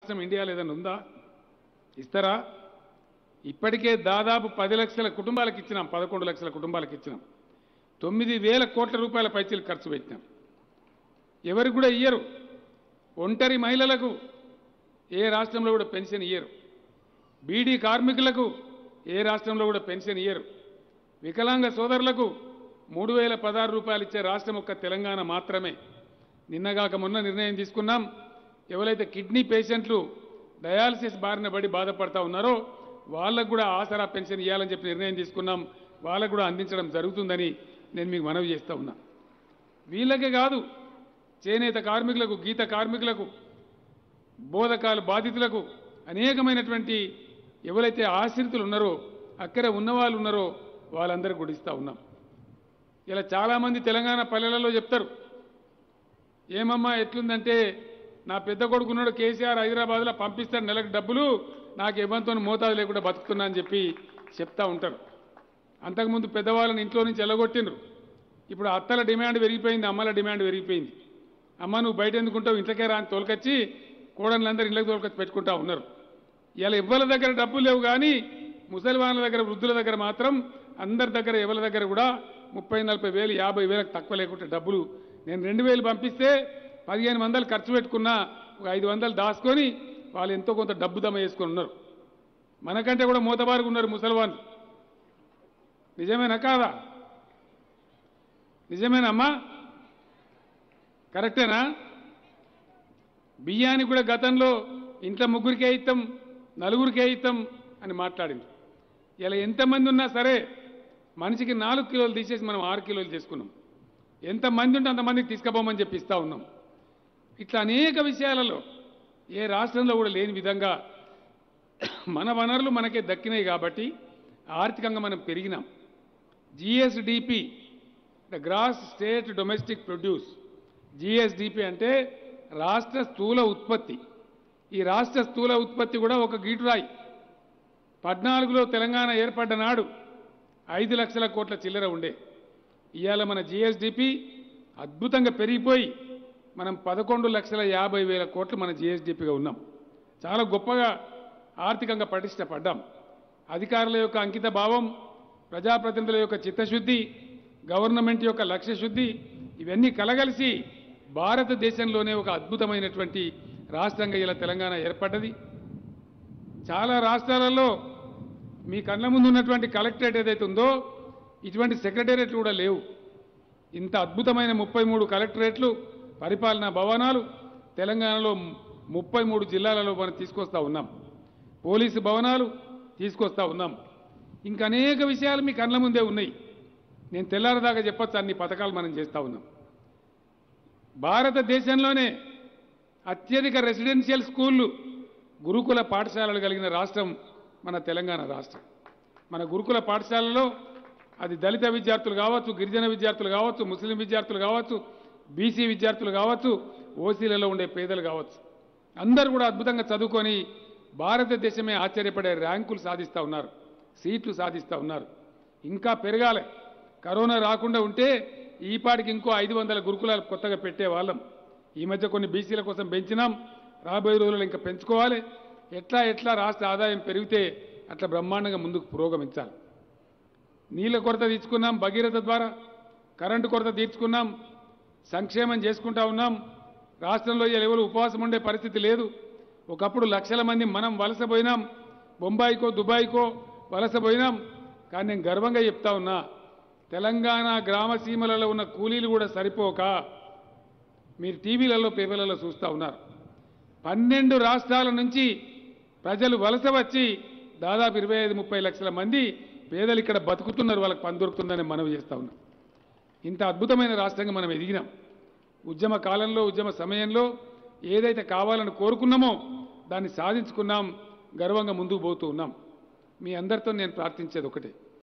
రాష్ట్రం ఇండియాలో ఏదైనా ఉందా ఇస్తారా ఇప్పటికే దాదాపు పది లక్షల కుటుంబాలకు ఇచ్చినాం పదకొండు లక్షల కుటుంబాలకు ఇచ్చినాం తొమ్మిది వేల కోట్ల రూపాయల పైచీలు ఖర్చు పెట్టినాం ఎవరికి కూడా ఇయ్యరు ఒంటరి మహిళలకు ఏ రాష్ట్రంలో కూడా పెన్షన్ ఇయ్యరు బీడీ కార్మికులకు ఏ రాష్ట్రంలో కూడా పెన్షన్ ఇయ్యరు వికలాంగ సోదరులకు మూడు వేల పదహారు రూపాయలు ఇచ్చే రాష్ట్రం ఒక్క తెలంగాణ మాత్రమే నిన్నగాక మొన్న నిర్ణయం తీసుకున్నాం ఎవరైతే కిడ్నీ పేషెంట్లు డయాలసిస్ బారిన పడి బాధపడతా ఉన్నారో వాళ్ళకు కూడా ఆసరా పెన్షన్ ఇవ్వాలని చెప్పి నిర్ణయం తీసుకున్నాం వాళ్ళకు కూడా అందించడం జరుగుతుందని నేను మీకు మనవి చేస్తా ఉన్నా వీళ్ళకే కాదు చేనేత కార్మికులకు గీత కార్మికులకు బోధకాలు బాధితులకు అనేకమైనటువంటి ఎవరైతే ఆశ్రితులు ఉన్నారో అక్కడ ఉన్నవాళ్ళు ఉన్నారో వాళ్ళందరికీ కూడా ఇస్తా ఉన్నాం ఇలా చాలామంది తెలంగాణ పల్లెలలో చెప్తారు ఏమమ్మా ఎట్లుందంటే నా పెద్ద కొడుకున్నాడు కేసీఆర్ హైదరాబాద్లో పంపిస్తాడు నెలకు డబ్బులు నాకు ఇవ్వంతో మోతాదు లేకుండా బతుకుతున్నా అని చెప్పి చెప్తా ఉంటారు అంతకుముందు పెద్దవాళ్ళని ఇంట్లో నుంచి ఎల్లగొట్టిండ్రు ఇప్పుడు అత్తల డిమాండ్ పెరిగిపోయింది అమ్మల డిమాండ్ పెరిగిపోయింది అమ్మ నువ్వు బయట ఎందుకుంటావు ఇంట్లోకే రాని తోలుకొచ్చి కోడళ్ళందరూ ఇళ్ళకి తోలుకొచ్చి పెట్టుకుంటా ఉన్నారు ఇలా ఎవ్వరి దగ్గర డబ్బులు లేవు కానీ ముసలి వాళ్ళ దగ్గర వృద్ధుల దగ్గర మాత్రం అందరి దగ్గర ఎవరి దగ్గర కూడా ముప్పై నలభై వేలు యాభై వేలకు తక్కువ లేకుంటే డబ్బులు నేను రెండు వేలు పంపిస్తే పదిహేను వందలు ఖర్చు పెట్టుకున్నా ఒక ఐదు వందలు దాచుకొని వాళ్ళు ఎంతో కొంత డబ్బు దమ వేసుకొని ఉన్నారు మనకంటే కూడా మూతబారుగా ఉన్నారు ముసలివాళ్ళు నిజమేనా కాదా నిజమేనమ్మా కరెక్టేనా బియ్యానికి కూడా గతంలో ఇంట్లో ముగ్గురికే ఇస్తాం నలుగురికే ఇస్తాం అని మాట్లాడింది ఇలా ఎంతమంది ఉన్నా సరే మనిషికి నాలుగు కిలోలు తీసేసి మనం ఆరు కిలోలు చేసుకున్నాం ఎంతమంది ఉంటే అంతమందికి తీసుకుపోమని చెప్పి ఇస్తా ఉన్నాం ఇట్లా అనేక విషయాలలో ఏ రాష్ట్రంలో కూడా లేని విధంగా మన వనరులు మనకే దక్కినాయి కాబట్టి ఆర్థికంగా మనం పెరిగినాం GSDP the gross state domestic produce GSDP అంటే రాష్ట్ర స్థూల ఉత్పత్తి ఈ రాష్ట్ర స్థూల ఉత్పత్తి కూడా ఒక గీటురాయి పద్నాలుగులో తెలంగాణ ఏర్పడ్డ నాడు ఐదు లక్షల కోట్ల చిల్లర ఉండే ఇవాళ మన జిఎస్డిపి అద్భుతంగా పెరిగిపోయి మనం పదకొండు లక్షల యాభై వేల కోట్లు మన జిఎస్డిపిగా ఉన్నాం చాలా గొప్పగా ఆర్థికంగా పటిష్టపడ్డాం అధికారుల యొక్క అంకిత భావం ప్రజాప్రతినిధుల యొక్క చిత్తశుద్ధి గవర్నమెంట్ యొక్క లక్ష్య శుద్ధి ఇవన్నీ కలగలిసి భారతదేశంలోనే ఒక అద్భుతమైనటువంటి రాష్ట్రంగా ఇలా తెలంగాణ ఏర్పడ్డది చాలా రాష్ట్రాలలో మీ కళ్ళ ముందు ఉన్నటువంటి కలెక్టరేట్ ఏదైతే ఉందో ఇటువంటి సెక్రటేరియట్లు కూడా లేవు ఇంత అద్భుతమైన ముప్పై మూడు కలెక్టరేట్లు పరిపాలనా భవనాలు తెలంగాణలో ముప్పై మూడు జిల్లాలలో మనం తీసుకొస్తా ఉన్నాం పోలీసు భవనాలు తీసుకొస్తా ఉన్నాం ఇంకా అనేక విషయాలు మీ కళ్ళ ముందే ఉన్నాయి నేను తెల్లారదాకా చెప్పొచ్చు అన్ని పథకాలు మనం చేస్తా ఉన్నాం భారతదేశంలోనే అత్యధిక రెసిడెన్షియల్ స్కూళ్ళు గురుకుల పాఠశాలలు కలిగిన రాష్ట్రం మన తెలంగాణ రాష్ట్రం మన గురుకుల పాఠశాలలో అది దళిత విద్యార్థులు కావచ్చు గిరిజన విద్యార్థులు కావచ్చు ముస్లిం విద్యార్థులు కావచ్చు బీసీ విద్యార్థులు కావచ్చు ఓసీలలో ఉండే పేదలు కావచ్చు అందరూ కూడా అద్భుతంగా చదువుకొని భారతదేశమే ఆశ్చర్యపడే ర్యాంకులు సాధిస్తూ ఉన్నారు సీట్లు సాధిస్తూ ఉన్నారు ఇంకా పెరగాలి కరోనా రాకుండా ఉంటే ఈ పాటికి ఇంకో ఐదు వందల గురుకులాలు కొత్తగా పెట్టే వాళ్ళం ఈ మధ్య కొన్ని బీసీల కోసం పెంచినాం రాబోయే రోజుల్లో ఇంకా పెంచుకోవాలి ఎట్లా ఎట్లా రాష్ట్ర ఆదాయం పెరిగితే అట్లా బ్రహ్మాండంగా ముందుకు పురోగమించాలి నీళ్ళ కొరత తీర్చుకున్నాం భగీరథ ద్వారా కరెంటు కొరత తీర్చుకున్నాం సంక్షేమం చేసుకుంటా ఉన్నాం రాష్ట్రంలో ఇవాళ ఎవరు ఉపవాసం ఉండే పరిస్థితి లేదు ఒకప్పుడు లక్షల మంది మనం వలస పోయినాం బొంబాయికో దుబాయ్కో వలస పోయినాం కానీ నేను గర్వంగా చెప్తా ఉన్నా తెలంగాణ గ్రామ సీమలలో ఉన్న కూలీలు కూడా సరిపోక మీరు టీవీలలో పేపర్లలో చూస్తూ ఉన్నారు పన్నెండు రాష్ట్రాల నుంచి ప్రజలు వలస వచ్చి దాదాపు ఇరవై ఐదు ముప్పై లక్షల మంది పేదలు ఇక్కడ బతుకుతున్నారు వాళ్ళకి పని దొరుకుతుందని మనవి చేస్తా ఉన్నాం ఇంత అద్భుతమైన రాష్ట్రంగా మనం ఎదిగినాం ఉద్యమ కాలంలో ఉద్యమ సమయంలో ఏదైతే కావాలని కోరుకున్నామో దాన్ని సాధించుకున్నాం గర్వంగా ముందుకు పోతూ ఉన్నాం మీ అందరితో నేను ప్రార్థించేది ఒకటే